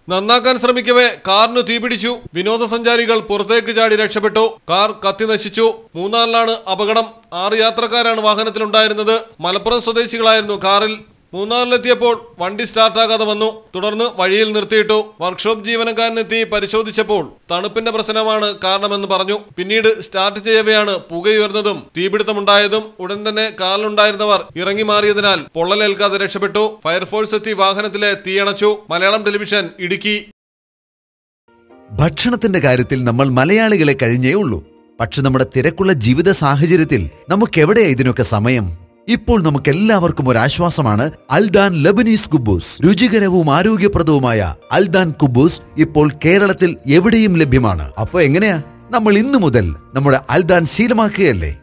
നന്നാക്കാൻ ശ്രമിക്കവേ കാറിന് തീപിടിച്ചു വിനോദസഞ്ചാരികൾ പുറത്തേക്ക് ചാടി രക്ഷപ്പെട്ടു കാർ കത്തി നശിച്ചു മൂന്നാറിലാണ് അപകടം ആറ് യാത്രക്കാരാണ് വാഹനത്തിലുണ്ടായിരുന്നത് മലപ്പുറം സ്വദേശികളായിരുന്നു കാറിൽ മൂന്നാറിലെത്തിയപ്പോൾ വണ്ടി സ്റ്റാർട്ടാകാതെ വന്നു തുടർന്ന് വഴിയിൽ നിർത്തിയിട്ടു വർക്ക്ഷോപ്പ് ജീവനക്കാരനെത്തി പരിശോധിച്ചപ്പോൾ തണുപ്പിന്റെ പ്രശ്നമാണ് കാരണമെന്ന് പറഞ്ഞു പിന്നീട് സ്റ്റാർട്ട് ചെയ്യവെയാണ് പുകയുയർന്നതും തീപിടുത്തമുണ്ടായതും ഉടൻ തന്നെ കാറിലുണ്ടായിരുന്നവർ ഇറങ്ങി മാറിയതിനാൽ പൊള്ളലേൽക്കാതെ രക്ഷപ്പെട്ടു ഫയർഫോഴ്സ് എത്തി വാഹനത്തിലെ തീയണച്ചു മലയാളം ടെലിവിഷൻ ഇടുക്കി ഭക്ഷണത്തിന്റെ കാര്യത്തിൽ നമ്മൾ മലയാളികളെ കഴിഞ്ഞേ ഉള്ളൂ പക്ഷെ നമ്മുടെ തിരക്കുള്ള ജീവിത സാഹചര്യത്തിൽ നമുക്കെവിടെയാ ഇതിനൊക്കെ സമയം ഇപ്പോൾ നമുക്ക് എല്ലാവർക്കും ഒരു ആശ്വാസമാണ് അൽദാൻ ലബനീസ് കുബൂസ് രുചികരവും ആരോഗ്യപ്രദവുമായ അൽദാൻ കുബൂസ് ഇപ്പോൾ കേരളത്തിൽ എവിടെയും ലഭ്യമാണ് അപ്പൊ എങ്ങനെയാ നമ്മൾ ഇന്നു മുതൽ നമ്മുടെ അൽദാൻ ശീലമാക്കുകയല്ലേ